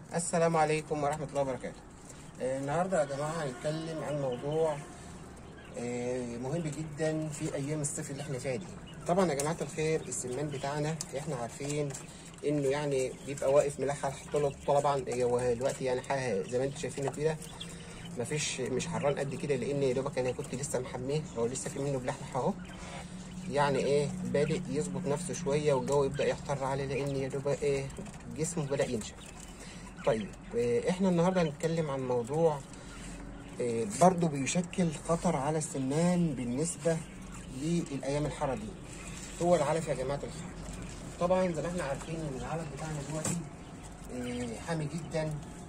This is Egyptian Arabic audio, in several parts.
السلام عليكم ورحمة الله وبركاته آه، النهاردة يا جماعة هنتكلم عن موضوع آه، مهم جدا في أيام الصيف اللي احنا فيها دي طبعا يا جماعة الخير السمان بتاعنا احنا عارفين انه يعني بيبقى واقف ملحح طول طبعا هو دلوقتي يعني حاجة زي ما انتم شايفينه كده مفيش مش حران قد كده لان يا دوبك انا كنت لسه محميه هو لسه في منه بلحلح اهو يعني ايه بادئ يظبط نفسه شويه والجو يبدا يحتر عليه لان يا دوبك ايه جسمه بدا ينشف طيب آه، احنا النهارده هنتكلم عن موضوع آه، برضو بيشكل خطر على السمان بالنسبه للايام الحاره دي هو العلف يا جماعه الخير طبعا زي ما احنا عارفين ان العلف بتاعنا دلوقتي آه، حامي جدا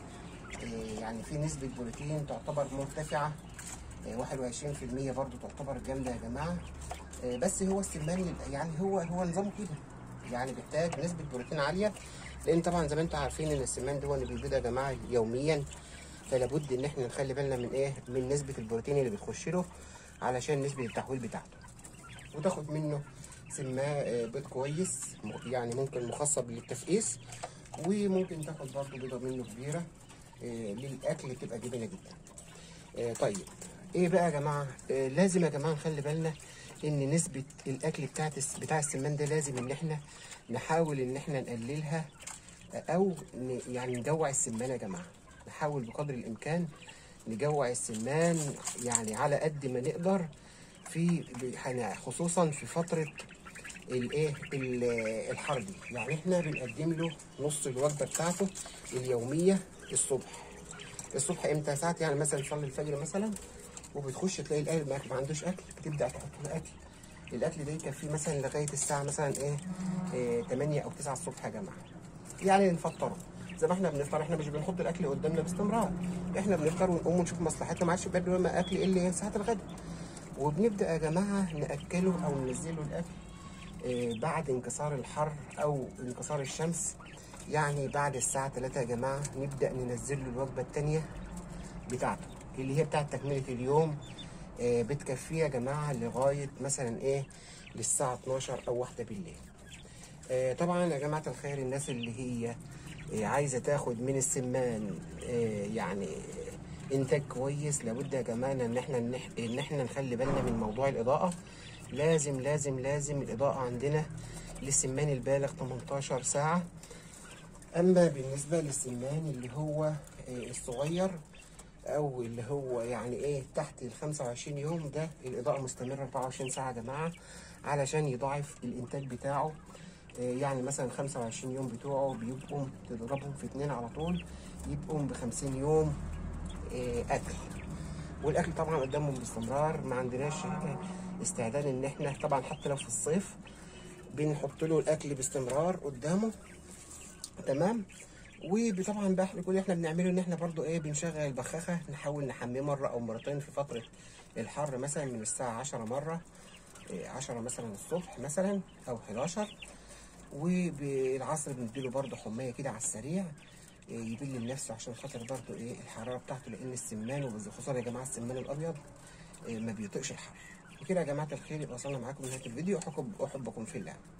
آه، يعني في نسبه بروتين تعتبر مرتفعه آه، 21% برضو تعتبر جامده يا جماعه آه، بس هو السمان يعني هو هو نظامه كده يعني بيحتاج نسبه بروتين عاليه لان طبعا زي ما انتم عارفين ان السمان ده هو اللي بيبيض يا جماعه يوميا فلا بد ان احنا نخلي بالنا من ايه من نسبه البروتين اللي بتخش له علشان نسبه التحويل بتاعته وتاخد منه سماه آه، بيض كويس م- يعني ممكن مخصب للتفقيس وممكن تاخد برضه بيضه منه كبيره آه، للاكل تبقى جميله جدا آه، طيب ايه بقى يا جماعه آه، لازم يا جماعه نخلي بالنا ان نسبه الاكل بتاعت الس- بتاع السمان ده لازم ان احنا نحاول ان احنا نقللها آه، او ن- يعني نجوع السمان يا جماعه نحاول بقدر الامكان نجوع السمان يعني على قد ما نقدر في ب- يعني خصوصا في فتره الايه ال- الحر دي يعني احنا بنقدم له نص الوجبه بتاعته اليوميه الصبح الصبح امتى ساعات يعني مثلا تصلي الفجر مثلا وبتخش تلاقي الاكل معاك ما عندوش اكل بتبدا تحط له اكل الاكل ده يكفيه مثلا لغايه الساعه مثلا ايه, إيه 8 او 9 الصبح يا جماعه يعني نفطره زي ما احنا بنفطر احنا مش بنحط الاكل قدامنا باستمرار احنا بنفطر ونقوم ونشوف مصلحتنا ما عادش بيبقى لنا اكل الا هي ساعه الغداء وبنبدا يا جماعه ناكله او ننزله الاكل إيه، بعد انكسار الحر او انكسار الشمس يعني بعد الساعة 3 يا جماعة نبدأ ننزل له الوجبة التانية بتاعته اللي هي بتاعت تكملة اليوم آه، بتكفيه يا جماعة لغاية مثلا ايه للساعة 12 أو واحدة بالليل آه، طبعا يا جماعة الخير الناس اللي هي آه، عايزة تاخد من السمان آه، يعني انتاج كويس لابد يا جماعة ان احنا نح- ان احنا نخلي بالنا من موضوع الإضاءة لازم لازم لازم الإضاءة عندنا للسمان البالغ 18 ساعة اما بالنسبه للسمان اللي هو آه، الصغير او اللي هو يعني ايه تحت ال 25 يوم ده الاضاءه مستمره 24 ساعه يا جماعه علشان يضاعف الانتاج بتاعه آه، يعني مثلا 25 يوم بتوعه بيبقوا تضربهم في اتنين على طول يبقوا ب 50 يوم آه، اكل والاكل طبعا قدامهم باستمرار ما عندناش استعداد ان احنا طبعا حتى لو في الصيف بنحط له الاكل باستمرار قدامه تمام وطبعا بقى احنا كل اللي احنا بنعمله ان احنا برضو ايه بنشغل البخاخه نحاول نحميه مره او مرتين في فتره الحر مثلا من الساعه 10 مره إيه، 10 مثلا الصبح مثلا او 11 وبالعصر بنديله برضو حمايه كده على السريع إيه، يبل لنفسه عشان خاطر برضو ايه الحراره بتاعته لان السمان وخصوصا يا جماعه السمان الابيض إيه، ما بيطيقش الحر وكده يا جماعه الخير يبقى وصلنا معاكم لنهايه الفيديو احبكم احبكم في الله